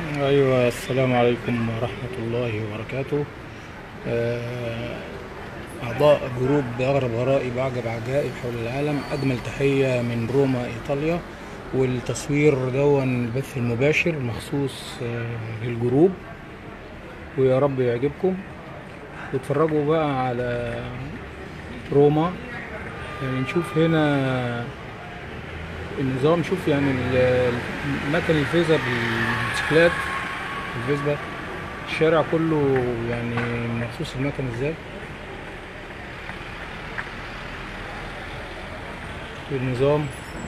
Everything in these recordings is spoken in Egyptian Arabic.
أيوة السلام عليكم ورحمة الله وبركاته آه، أعضاء جروب أغرب غرائب أعجب عجائب حول العالم أجمل تحية من روما إيطاليا والتصوير دون البث المباشر مخصوص آه، للجروب ويا رب يعجبكم واتفرجوا بقى على روما يعني نشوف هنا النظام شوف يعني ال- مكن الفيزا بالموتوسيكلات الفيسبا الشارع كله يعني مخصوص المكن ازاي النظام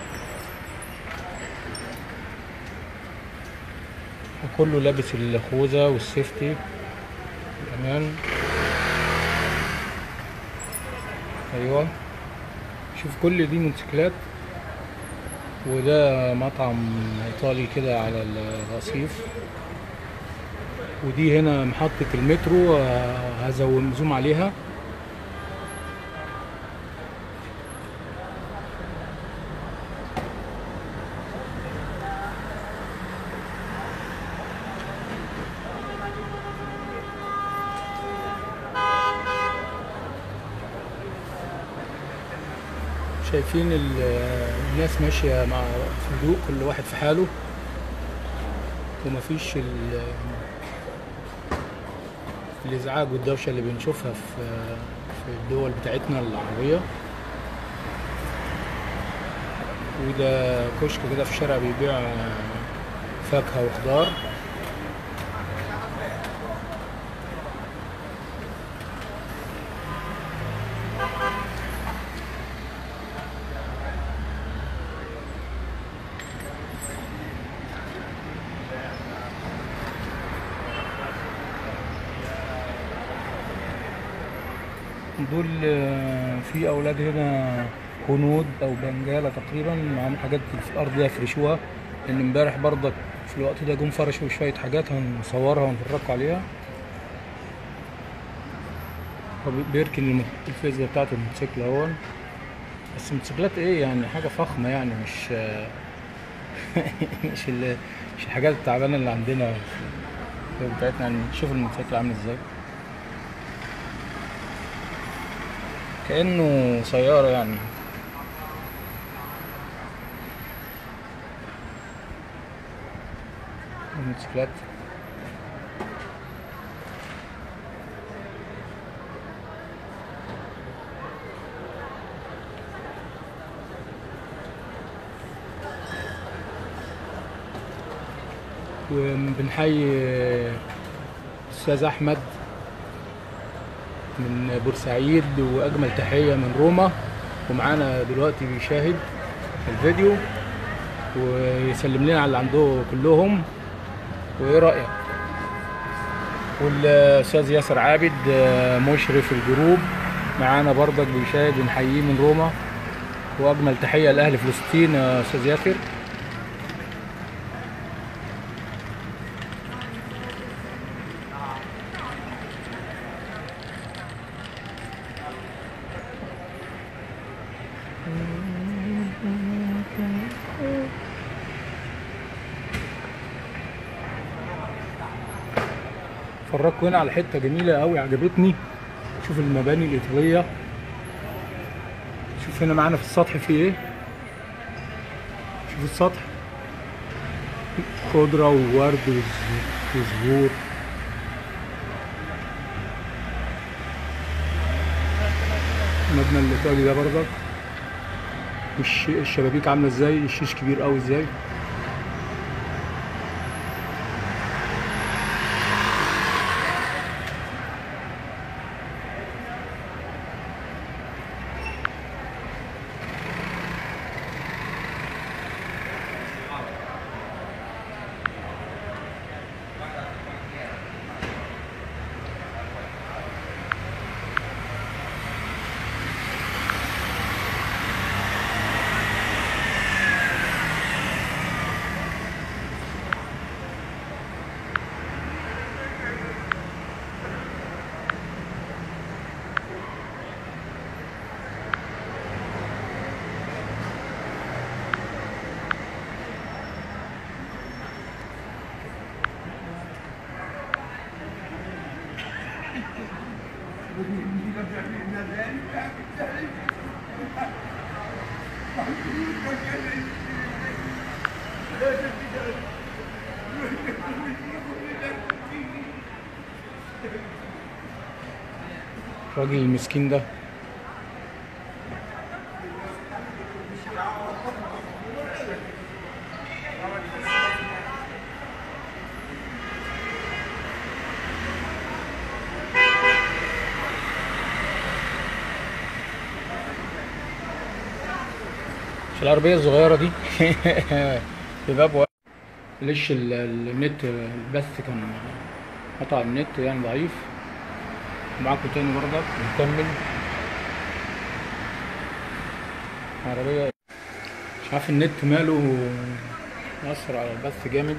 وكله لابس الخوذة والسيفتي كمان ايوه شوف كل دي موتوسيكلات وده مطعم ايطالي كده على الرصيف ودي هنا محطة المترو آه، هزوم زوم عليها شايفين ال- الناس ماشية مع في هدوء كل واحد في حاله ومفيش ال- الإزعاج والدوشة اللي بنشوفها في في الدول بتاعتنا العربية وده كشك كده في الشارع بيبيع فاكهة وخضار دول آه، في اولاد هنا هنود او بنجاله تقريبا معاهم حاجات في الارض يفرشوها لان امبارح برضك في الوقت ده جم فرشوا شويه حاجات هنصورها ونفرجكم عليها هو بي- بيركن الم- الفيزا بتاعته الموتوسيكل اهون بس الموتوسيكلات ايه يعني حاجه فخمه يعني مش آه، مش ال- مش الحاجات التعبانه اللي عندنا في بتاعتنا يعني شوف الموتوسيكل عامل ازاي كأنه سيارة يعني الموتوسيكلات وبنحيي أستاذ أحمد من بورسعيد واجمل تحيه من روما ومعانا دلوقتي بيشاهد الفيديو ويسلم لنا على اللي عنده كلهم وايه رايك والاستاذ ياسر عابد آه، مشرف الجروب معانا برضك بيشاهد ونحييه من روما واجمل تحيه لاهل فلسطين يا استاذ ياسر اتفرجوا هنا على حته جميله قوي عجبتني شوف المباني الايطاليه شوف هنا معانا في السطح في ايه شوف السطح خضره وورد وز- وزهور المبنى الايطالي ده برضك والش- الشبابيك عامله ازاي الشيش كبير قوي ازاي الراجل المسكين ده مش العربية الصغيرة دي في باب واحد ليش ال- ال- النت البث كان قطع النت يعني ضعيف معاكم تاني برضك نكمل عربية مش عارف النت ماله مأثر على البث جامد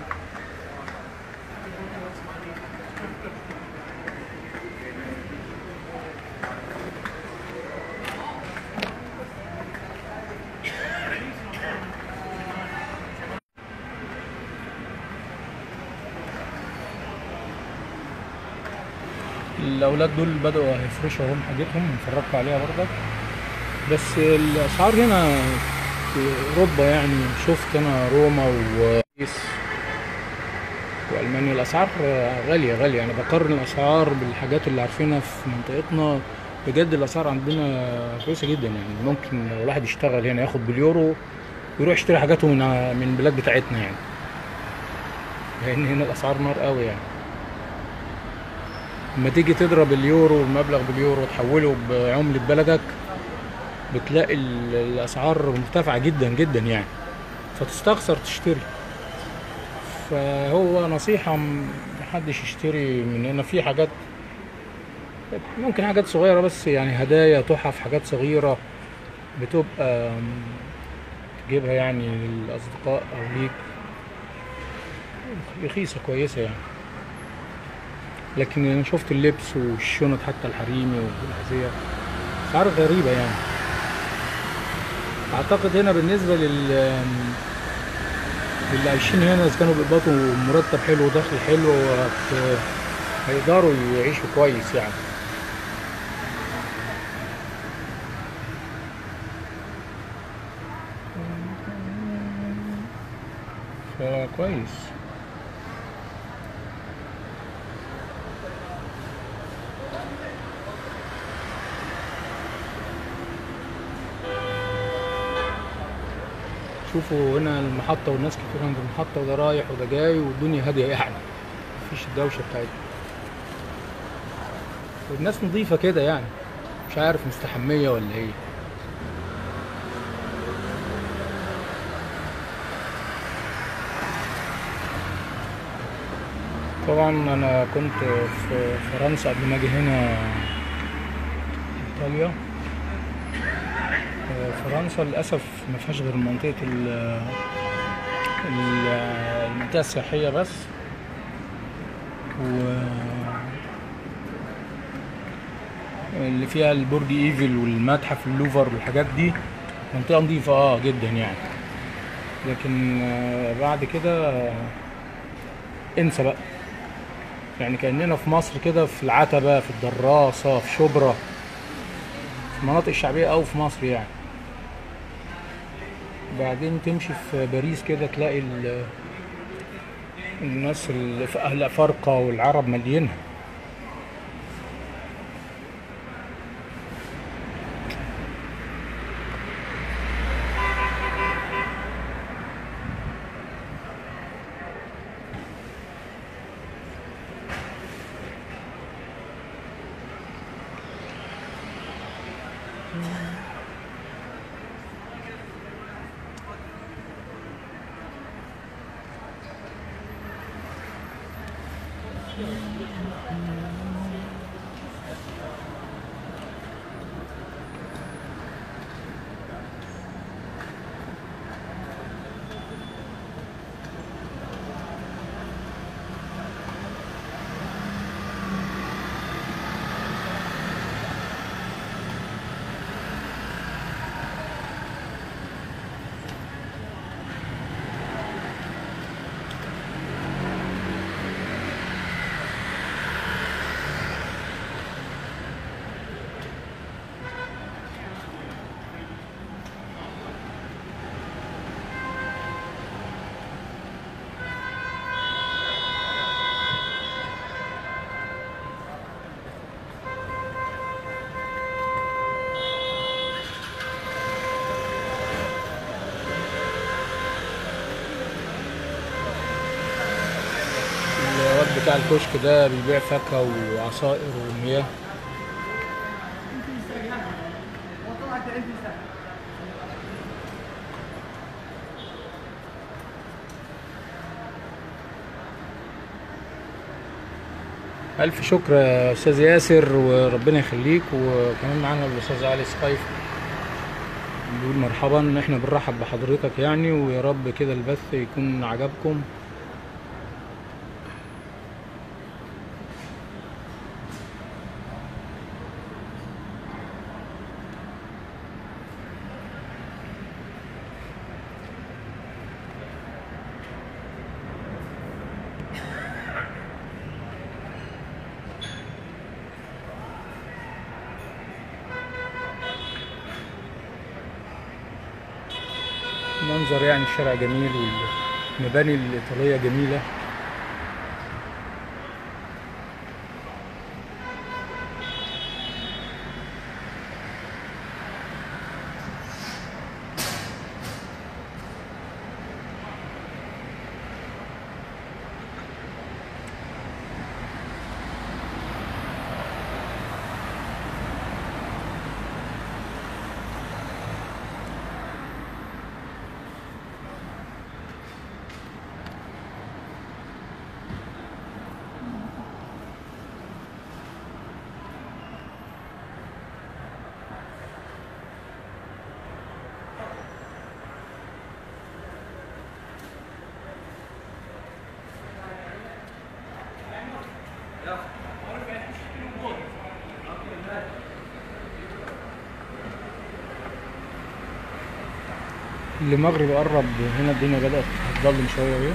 الأولاد دول بدأوا يفرشوا هم حاجتهم اتفرجت عليها برضك بس الأسعار هنا في أوروبا يعني شفت أنا روما وباريس وألمانيا الأسعار غالية غالية يعني بقارن الأسعار بالحاجات اللي عارفينها في منطقتنا بجد الأسعار عندنا كويسة جدا يعني ممكن لو الواحد يشتغل هنا ياخد باليورو ويروح يشتري حاجاته من من البلاد بتاعتنا يعني لأن هنا الأسعار نار قوي يعني لما تيجي تضرب اليورو المبلغ باليورو وتحوله بعملة بلدك بتلاقي ال- الأسعار مرتفعة جدا جدا يعني فتستخسر تشتري فهو نصيحة م- محدش يشتري من هنا في حاجات ممكن حاجات صغيرة بس يعني هدايا تحف حاجات صغيرة بتبقى م، تجيبها يعني للأصدقاء أو ليك رخيصة كويسة يعني لكن انا شفت اللبس والشنط حتى الحريمي والأحذية أسعار غريبة يعني أعتقد هنا بالنسبة لل اللي عايشين هنا إذا كانوا بيقبضوا مرتب حلو ودخل حلو هت- هيقدروا يعيشوا كويس يعني فكويس شوفوا هنا المحطة والناس كتير عند المحطة وده رايح وده جاي والدنيا هادية يعني مفيش الدوشة بتاعتها والناس نظيفة كده يعني مش عارف مستحمية ولا ايه طبعا انا كنت في فرنسا قبل ما اجي هنا ايطاليا آه، فرنسا للاسف ما فيهاش غير منطقه ال ال- المنطقه السياحيه بس و اللي فيها البرج ايفل والمتحف اللوفر والحاجات دي منطقه نظيفه اه جدا يعني لكن آه، بعد كده آه، انسى بقى يعني كأننا في مصر كده في العتبة في الدراسة في شبرا في المناطق الشعبية أوي في مصر يعني بعدين تمشي في باريس كده تلاقي ال- الناس اللي في أهل أفارقة والعرب مليينها بتاع الكشك ده بيبيع فاكهة وعصائر ومياه ألف شكر يا أستاذ ياسر وربنا يخليك وكمان معانا الأستاذ علي سقايف بيقول مرحبا احنا بنرحب بحضرتك يعني ويا رب كده البث يكون عجبكم منظر يعني الشارع جميل والمباني الإيطالية جميلة المغرب قرب هنا الدنيا بدأت تظلم شوية اهي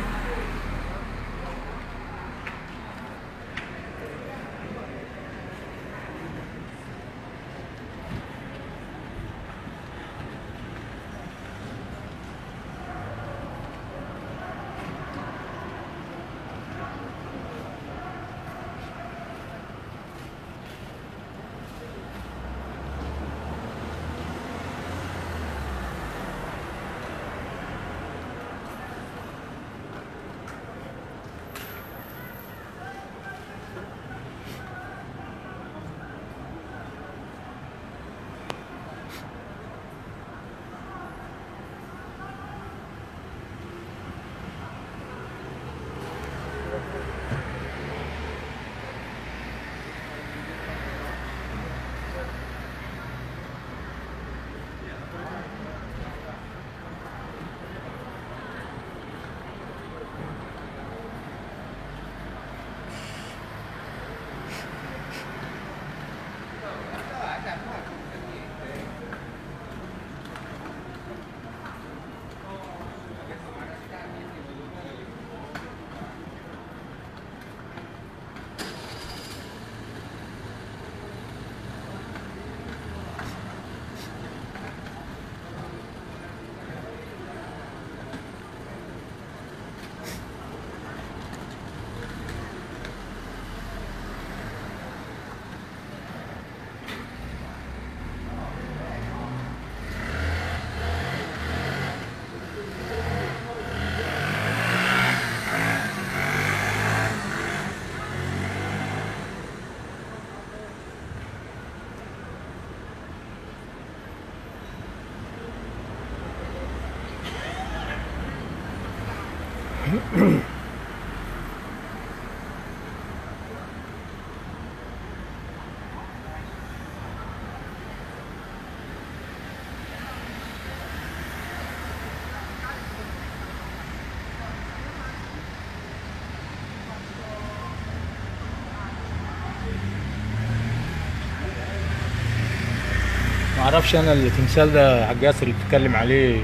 معرفش انا التمثال ده حاج اللي بتتكلم عليه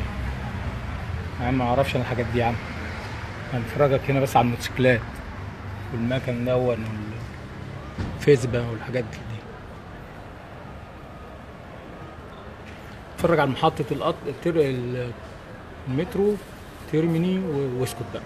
يا عم معرفش انا الحاجات دي يا عم انا بفرجك هنا بس على الموتوسيكلات والمكن دون والفيسبا والحاجات دي اتفرج على محطة القطر التر... المترو ترميني و- واسكت بقى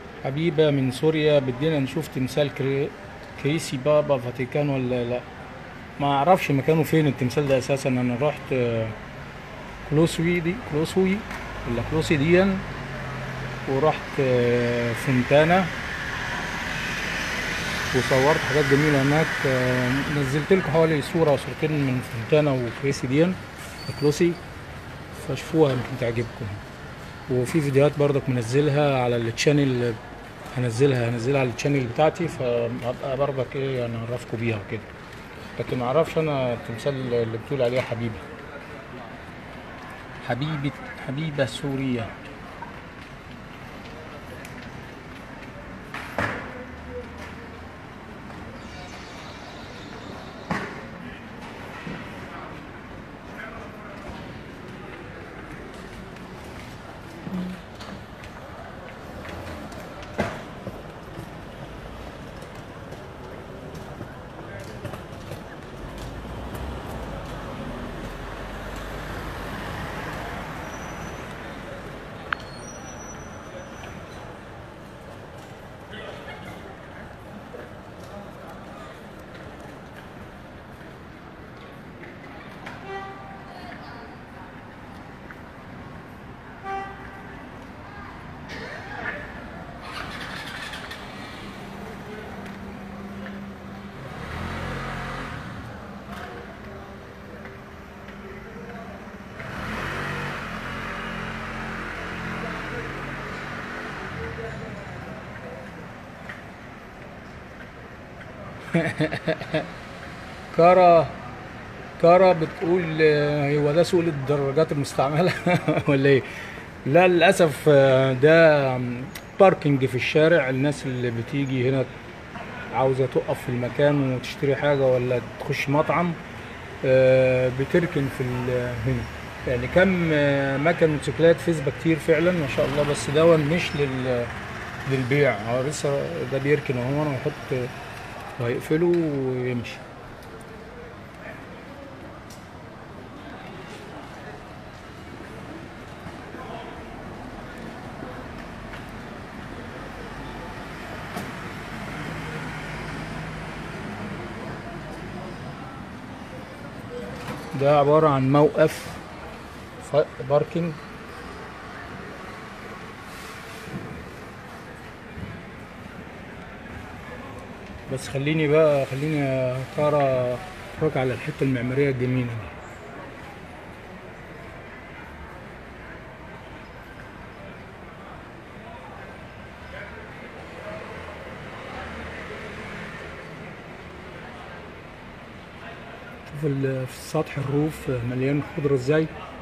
حبيبة من سوريا بدينا نشوف تمثال كري... كريسي بابا فاتيكان ولا لا ما اعرفش مكانه فين التمثال ده اساسا انا رحت آه، كلوسوي دي كلوسوي ولا كلوسي ديا ورحت آه، فونتانا وصورت حاجات جميلة هناك آه، نزلت لكم حوالي صورة أو صورتين من فونتانا وكريسي ديان كلوسي فشوفوها يمكن تعجبكم وفي فيديوهات برضك منزلها على التشانل هنزلها هنزلها على التشانل بتاعتي فهبقى برضك ايه يعني اعرفكم بيها وكده لكن ما اعرفش انا التمثال اللي بتقول عليها حبيبي حبيبة حبيبة سورية كارا كارا بتقول آه، هو ده سوق الدراجات المستعملة ولا ايه؟ لا للأسف آه، ده باركنج في الشارع الناس اللي بتيجي هنا عاوزة تقف في المكان وتشتري حاجة ولا تخش مطعم آه، بتركن في ال- هنا يعني كم آه، مكن موتوسيكلات فيسبا كتير فعلا ما شاء الله بس دون مش لل للبيع هو لسه ده بيركن اهو انا ويحط وهيقفله ويمشي ده عبارة عن موقف ف- باركينج بس خليني بقى خليني يا ترى اتفرج على الحتة المعمارية الجميلة دي شوف ال- في سطح الروف مليان خضرة ازاي